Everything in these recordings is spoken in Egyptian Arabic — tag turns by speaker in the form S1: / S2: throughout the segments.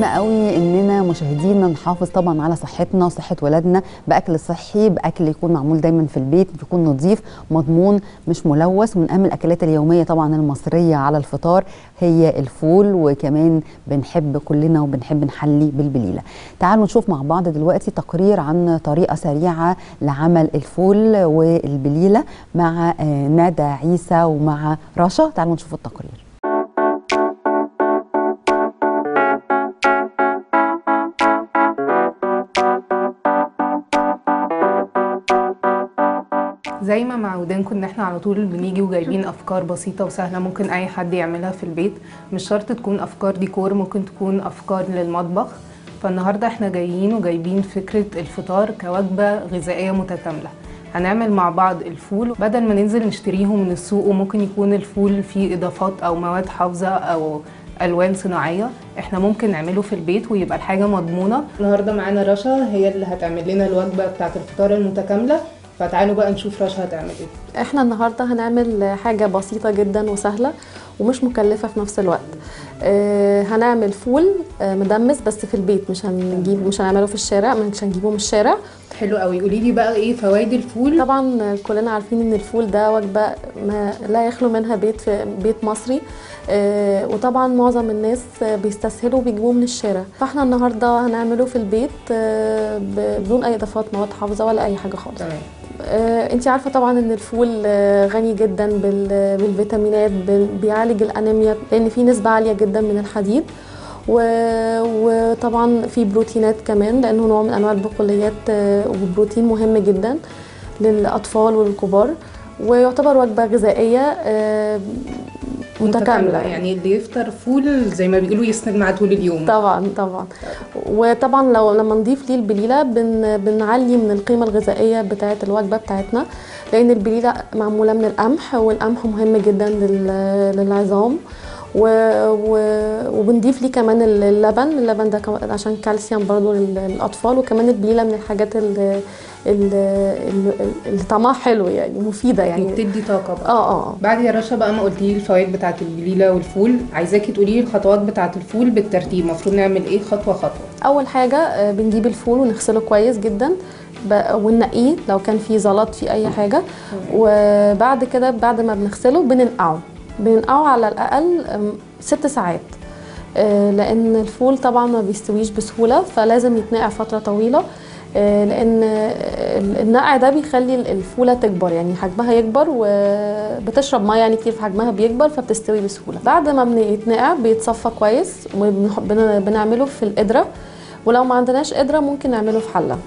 S1: قوي اننا مشاهدينا نحافظ طبعا على صحتنا وصحه ولادنا باكل صحي باكل يكون معمول دايما في البيت يكون نظيف مضمون مش ملوث ومن اهم الاكلات اليوميه طبعا المصريه على الفطار هي الفول وكمان بنحب كلنا وبنحب نحلي بالبليله تعالوا نشوف مع بعض دلوقتي تقرير عن طريقه سريعه لعمل الفول والبليله مع آه، ندى عيسى ومع رشا تعالوا نشوف التقرير
S2: زي ما معودينكم ان احنا على طول بنيجي وجايبين افكار بسيطه وسهله ممكن اي حد يعملها في البيت مش شرط تكون افكار ديكور ممكن تكون افكار للمطبخ فالنهارده احنا جايين وجايبين فكره الفطار كوجبه غذائيه متكامله هنعمل مع بعض الفول بدل ما ننزل نشتريه من السوق وممكن يكون الفول فيه اضافات او مواد حافظه او الوان صناعيه احنا ممكن نعمله في البيت ويبقى الحاجه مضمونه النهارده معانا رشا هي اللي هتعمل لنا الوجبه بتاعه الفطار المتكامله فتعالوا بقى نشوف رشا هتعمل ايه
S3: احنا النهارده هنعمل حاجه بسيطه جدا وسهله ومش مكلفه في نفس الوقت آه هنعمل فول آه مدمس بس في البيت مش هنجيب مش هنعمله في الشارع مش هنجيبه من الشارع
S2: حلو قوي قولي لي بقى ايه فوائد الفول
S3: طبعا كلنا عارفين ان الفول ده وجبه ما لا يخلو منها بيت في بيت مصري آه وطبعا معظم الناس بيستسهلوا وبيجيبوه من الشارع فاحنا النهارده هنعمله في البيت آه بدون اي اضافات مواد حافظه ولا اي حاجه خالص
S2: تمام
S3: آه، انت عارفه طبعا ان الفول آه، غني جدا بال- بالفيتامينات بال- بيعالج الانيميا لان فيه نسبه عاليه جدا من الحديد و- وطبعا في بروتينات كمان لانه نوع من انواع البقوليات آه، وبروتين مهم جدا للاطفال والكبار ويعتبر وجبه غذائيه آه، متكامله
S2: يعني اللي يفطر فول زي ما بيقولوا يسند معاه طول اليوم
S3: طبعا طبعا وطبعا لو لما نضيف ليه البليله بن بنعلي من القيمه الغذائيه بتاعه الوجبه بتاعتنا لان البليله معموله من القمح والقمح مهم جدا لل- للعظام و... و... وبنضيف ليه كمان اللبن اللبن ده كمان عشان كالسيوم برضو لل- للاطفال وكمان البليله من الحاجات اللي, اللي, اللي طعمها حلو يعني مفيده
S2: يعني
S3: يعني
S2: بتدي طاقه بقى
S3: اه اه
S2: بعد يا رشا بقى ما قلتي لي الفوائد بتاعه البليله والفول عايزاكي تقولي لي الخطوات بتاعه الفول بالترتيب المفروض نعمل ايه خطوه خطوه
S3: اول حاجه آه، بنجيب الفول ونغسله كويس جدا ب- وننقيه لو كان فيه زلط في اي حاجه وبعد كده بعد ما بنغسله بننقعه بننقعه على الاقل آم، ست ساعات آه، لان الفول طبعا ما بيستويش بسهوله فلازم يتنقع فتره طويله آه، لان آه، النقع ده بيخلي الفوله تكبر يعني حجمها يكبر وبتشرب ميه يعني كتير فحجمها بيكبر فبتستوي بسهوله بعد ما بيتنقع بيتصفى كويس وبنعمله في القدره ولو ما عندناش قدره ممكن نعمله في حله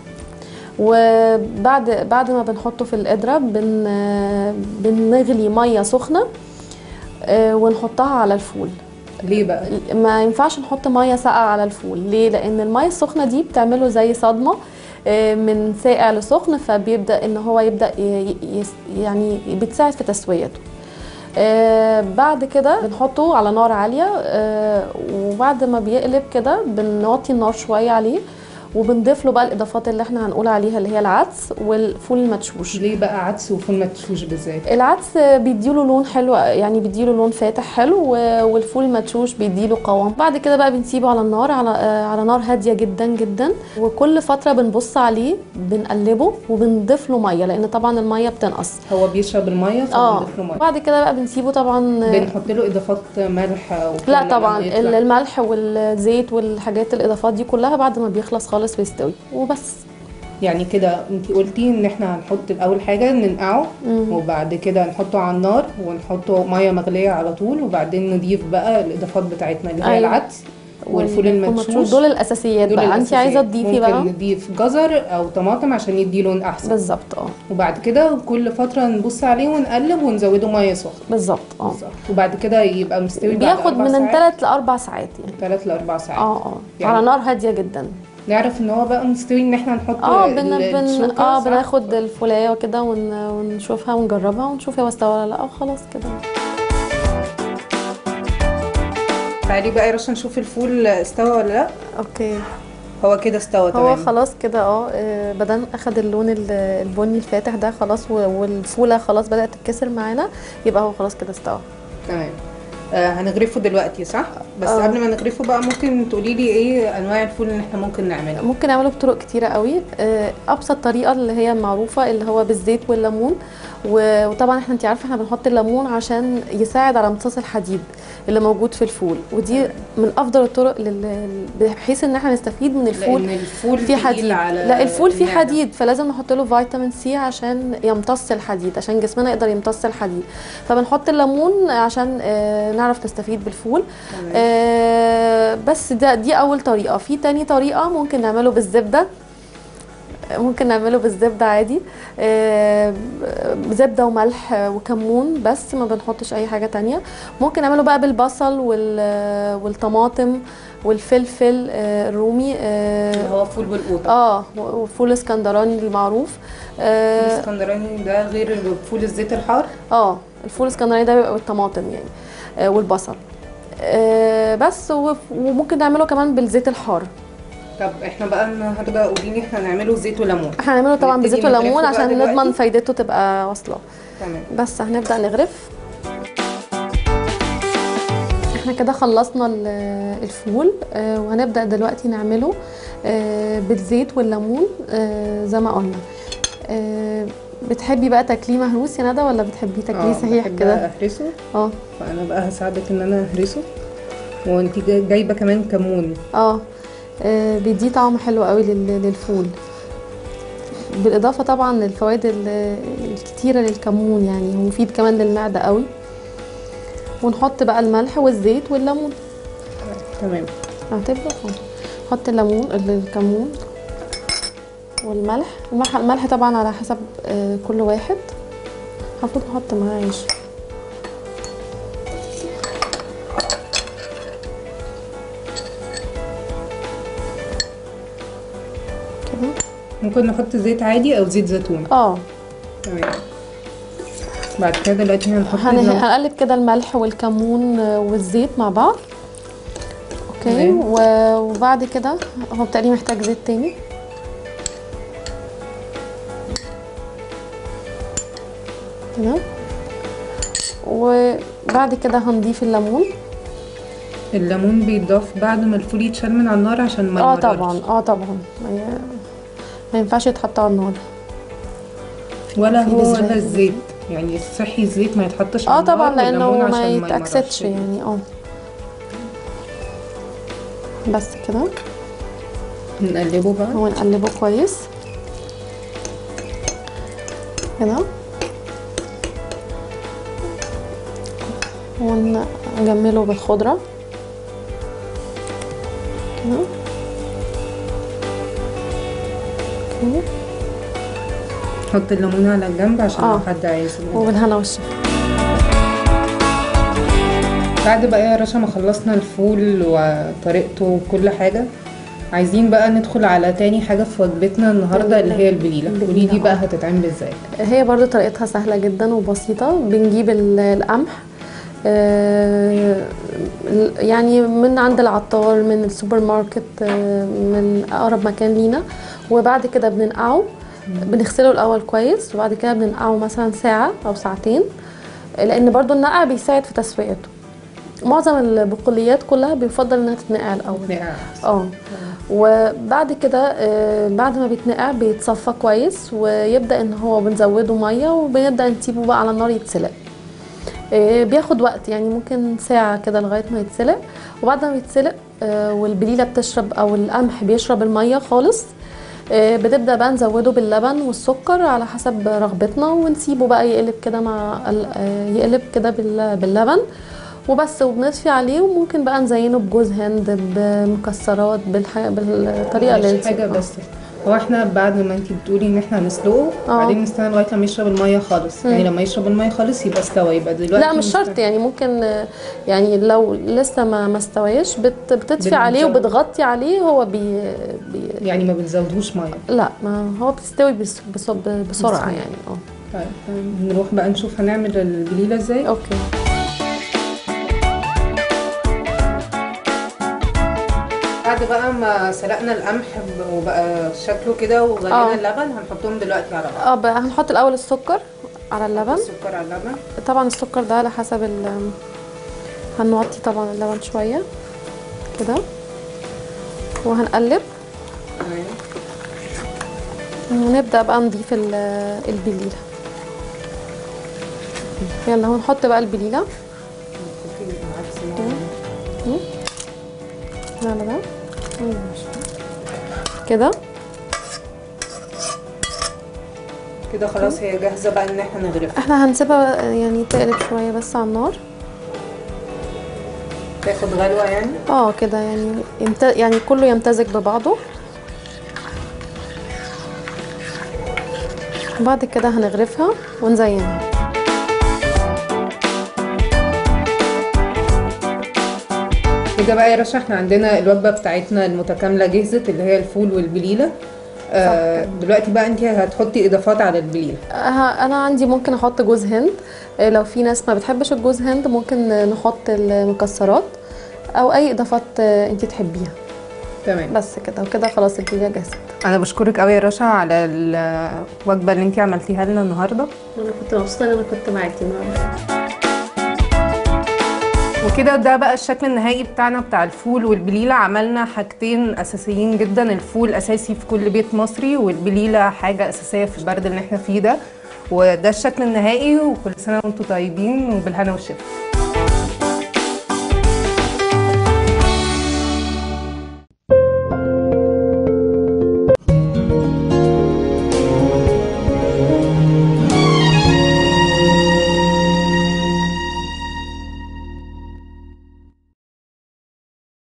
S3: وبعد بعد ما بنحطه في القدره بن بنغلي ميه سخنه آه، ونحطها على الفول
S2: ليه بقى
S3: ما ينفعش نحط ميه ساقعه على الفول ليه لان الميه السخنه دي بتعمله زي صدمه آه، من ساقع لسخن فبيبدا ان هو يبدا ي- يس- يعني بتساعد في تسويته آه، بعد كده بنحطه على نار عاليه آه، وبعد ما بيقلب كده بنوطي النار شويه عليه وبنضيف له بقى الاضافات اللي احنا هنقول عليها اللي هي العدس والفول المدشوش
S2: ليه بقى عدس وفول مدشوش بالذات
S3: العدس بيديله لون حلو يعني بيديله لون فاتح حلو و- والفول المدشوش بيديله قوام بعد كده بقى بنسيبه على النار على آه، على نار هاديه جدا جدا وكل فتره بنبص عليه بنقلبه وبنضيف له ميه لان طبعا الميه بتنقص
S2: هو بيشرب الميه
S3: اه
S2: فبنضيف له ميه
S3: بعد كده بقى بنسيبه طبعا
S2: بنحط له اضافات ملح
S3: لا
S2: وكل
S3: طبعا
S2: لما يطلع.
S3: ال- الملح والزيت والحاجات الاضافات دي كلها بعد ما بيخلص خالص ويستوي وبس
S2: يعني كده انت قلتي ان احنا هنحط اول حاجه ننقعه
S3: مم.
S2: وبعد كده نحطه على النار ونحطه ميه مغليه على طول وبعدين نضيف بقى الاضافات بتاعتنا اللي هي
S3: أيوة.
S2: العدس والفول
S3: والمدشوش.
S2: المدشوش
S3: دول الاساسيات
S2: دول
S3: بقى انت
S2: الأساسيات.
S3: عايزه تضيفي
S2: ممكن
S3: بقى
S2: نضيف جزر او طماطم عشان يدي لون احسن
S3: بالظبط اه
S2: وبعد كده كل فتره نبص عليه ونقلب ونزوده ميه سخنه
S3: بالظبط اه
S2: بالظبط وبعد كده يبقى مستوي بعد
S3: بياخد
S2: أربع
S3: من
S2: ساعات.
S3: ثلاث لاربع ساعات يعني
S2: ثلاث لاربع ساعات
S3: اه اه
S2: يعني-
S3: على نار هاديه جدا
S2: نعرف ان هو بقى مستوي ان احنا نحط
S3: اه
S2: ال-
S3: بن بن
S2: الشوكة،
S3: اه
S2: صح؟
S3: بناخد الفولايه وكده ون... ونشوفها ونجربها ونشوف هي استوى ولا لا وخلاص كده
S2: تعالي بقى يا رشا نشوف الفول استوى ولا لا
S3: اوكي
S2: هو كده استوى
S3: هو
S2: تمام
S3: خلاص كده اه آه، بدل اخد اللون ال- البني الفاتح ده خلاص و- والفوله خلاص بدات تتكسر معانا يبقى هو خلاص كده استوى
S2: تمام آه هنغرفه دلوقتي صح بس
S3: آه.
S2: قبل ما نغرفه بقى ممكن تقولي لي ايه انواع الفول اللي احنا ممكن نعملها
S3: ممكن نعمله بطرق كتيرة قوي آه، ابسط طريقه اللي هي المعروفه اللي هو بالزيت والليمون و- وطبعا احنا انت عارفه احنا بنحط الليمون عشان يساعد على امتصاص الحديد اللي موجود في الفول ودي من افضل الطرق لل- بحيث ان احنا نستفيد من الفول
S2: لان الفول
S3: فيه
S2: تقيل
S3: حديد
S2: على
S3: لا الفول فيه
S2: المعدة.
S3: حديد فلازم نحط له فيتامين سي عشان يمتص الحديد عشان جسمنا يقدر يمتص الحديد فبنحط الليمون عشان آه، نعرف نستفيد بالفول
S2: تمام.
S3: آه، بس ده دي اول طريقه في تاني طريقه ممكن نعمله بالزبده ممكن نعمله بالزبده عادي آه، زبده وملح وكمون بس ما بنحطش اي حاجه تانية ممكن نعمله بقى بالبصل وال- والطماطم والفلفل آه، الرومي آه،
S2: اللي هو فول بالقوطه
S3: اه وفول اسكندراني المعروف اه
S2: الاسكندراني ده غير فول الزيت الحار
S3: آه، الفول الاسكندراني ده بيبقى بالطماطم يعني آه والبصل آه بس وف- وممكن نعمله كمان بالزيت الحار
S2: طب احنا بقى النهارده قولي لي احنا هنعمله زيت وليمون
S3: احنا هنعمله طبعا
S2: نبتدي
S3: بزيت وليمون
S2: نغرفه بقى
S3: عشان
S2: دلوقتي؟
S3: نضمن فايدته تبقى واصله
S2: تمام
S3: بس هنبدا نغرف احنا كده خلصنا ال- الفول آه، وهنبدا دلوقتي نعمله آه، بالزيت والليمون آه، زي ما قلنا آه، بتحبي بقى تاكليه مهروس يا ندى ولا بتحبيه تاكليه
S2: آه،
S3: صحيح
S2: بحب
S3: كده
S2: اهرسه
S3: اه
S2: فانا بقى هساعدك ان انا اهرسه وانت جاي- جايبه كمان كمون
S3: اه آه، بيديه طعم حلو قوي لل- للفول بالاضافه طبعا للفوائد ال- الكتيره للكمون يعني هو مفيد كمان للمعده قوي ونحط بقى الملح والزيت والليمون
S2: تمام
S3: هتبقى نحط الليمون الكمون والملح الملح الملح طبعا على حسب آه، كل واحد المفروض نحط معاه عيش كده
S2: ممكن نحط زيت عادي او زيت زيتون
S3: اه
S2: تمام بعد كده دلوقتي هنحط
S3: هن-
S2: الليمون.
S3: هنقلب كده الملح والكمون آه، والزيت مع بعض اوكي
S2: تمام.
S3: و- وبعد كده هو بتقريبا محتاج زيت تاني كده وبعد كده هنضيف الليمون
S2: الليمون بيتضاف بعد ما الفول يتشال من على النار عشان ما
S3: اه
S2: يمررش.
S3: طبعا اه طبعا ما ي- ما ينفعش يتحط على النار
S2: ولا
S3: في
S2: هو
S3: بذرة.
S2: ولا الزيت يعني الصحي الزيت ما يتحطش
S3: اه
S2: على النار
S3: طبعا لانه
S2: والليمون
S3: ما
S2: عشان
S3: يتاكسدش
S2: يمررش.
S3: يعني اه بس كده
S2: نقلبه بقى
S3: ونقلبه كويس كده ونجمله بالخضرة كده اوكي
S2: نحط الليمون على الجنب عشان
S3: آه.
S2: لو حد عايز
S3: وبالهنا والشفا
S2: بعد بقى يا رشا ما خلصنا الفول وطريقته وكل حاجة عايزين بقى ندخل على تاني حاجة في وجبتنا النهاردة اللي هي البليلة
S3: البليلة،
S2: قولي لي بقى
S3: آه.
S2: هتتعمل ازاي
S3: هي برضو طريقتها سهلة جدا وبسيطة بنجيب ال- القمح آه، يعني من عند العطار من السوبر ماركت آه، من أقرب مكان لينا وبعد كده بننقعه بنغسله الأول كويس وبعد كده بننقعه مثلا ساعة أو ساعتين لأن برضو النقع بيساعد في تسويته معظم البقوليات كلها بيفضل انها تتنقع الاول
S2: نقع
S3: اه وبعد كده آه، بعد ما بيتنقع بيتصفى كويس ويبدا ان هو بنزوده ميه وبنبدا نسيبه بقى على النار يتسلق آه، بياخد وقت يعني ممكن ساعة كده لغاية ما يتسلق وبعد ما بيتسلق آه، والبليلة بتشرب أو القمح بيشرب المية خالص آه، بنبدأ بقى نزوده باللبن والسكر على حسب رغبتنا ونسيبه بقى يقلب كده مع ال- آه، يقلب كده بال- باللبن وبس وبنطفي عليه وممكن بقى نزينه بجوز هند بمكسرات بالح... بالطريقة اللي
S2: معلش حاجة
S3: انت-
S2: بس هو احنا بعد ما انت بتقولي ان احنا هنسلقه
S3: اه.
S2: بعدين نستنى لغايه لما يشرب الميه خالص يعني لما يشرب الميه خالص يبقى استوى يبقى دلوقتي
S3: لا مش
S2: نست-
S3: شرط يعني ممكن آه، يعني لو لسه ما ما استواش بت بتطفي
S2: بنزود.
S3: عليه وبتغطي عليه هو بي, بي
S2: يعني ما بنزودهوش ميه
S3: لا ما هو بتستوي بس بس بسرعه
S2: بسرعة.
S3: يعني اه
S2: طيب نروح بقى نشوف هنعمل البليله ازاي
S3: اوكي
S2: بعد بقى ما سلقنا القمح وبقى شكله كده وغلينا
S3: اه.
S2: اللبن هنحطهم دلوقتي على بعض
S3: اه بقى هنحط الاول السكر على اللبن
S2: السكر على اللبن
S3: طبعا السكر ده على حسب ال هنوطي طبعا اللبن شويه كده وهنقلب ونبدا بقى نضيف ال- البليله يلا هنحط بقى البليله لا لا لا كده
S2: كده خلاص هي جاهزه بقى ان احنا نغرفها
S3: احنا هنسيبها يعني تقلب شويه بس على النار
S2: تاخد غلوه يعني
S3: اه كده يعني يمت... يعني كله يمتزج ببعضه وبعد كده هنغرفها ونزينها
S2: كده بقى يا رشا احنا عندنا الوجبه بتاعتنا المتكامله جهزت اللي هي الفول والبليله آه دلوقتي بقى انت هتحطي اضافات على البليله
S3: أه، انا عندي ممكن احط جوز هند أه، لو في ناس ما بتحبش الجوز هند ممكن نحط المكسرات او اي اضافات أه، انت تحبيها
S2: تمام
S3: بس كده وكده خلاص البليله جاهزه
S2: انا بشكرك قوي يا رشا على الوجبه اللي انت عملتيها لنا النهارده
S3: انا كنت مبسوطه ان انا كنت معاكي النهارده
S2: وكده ده بقى الشكل النهائي بتاعنا بتاع الفول والبليله عملنا حاجتين اساسيين جدا الفول اساسي في كل بيت مصري والبليله حاجه اساسيه في البرد اللي احنا فيه ده وده الشكل النهائي وكل سنه وانتم طيبين وبالهنا والشفا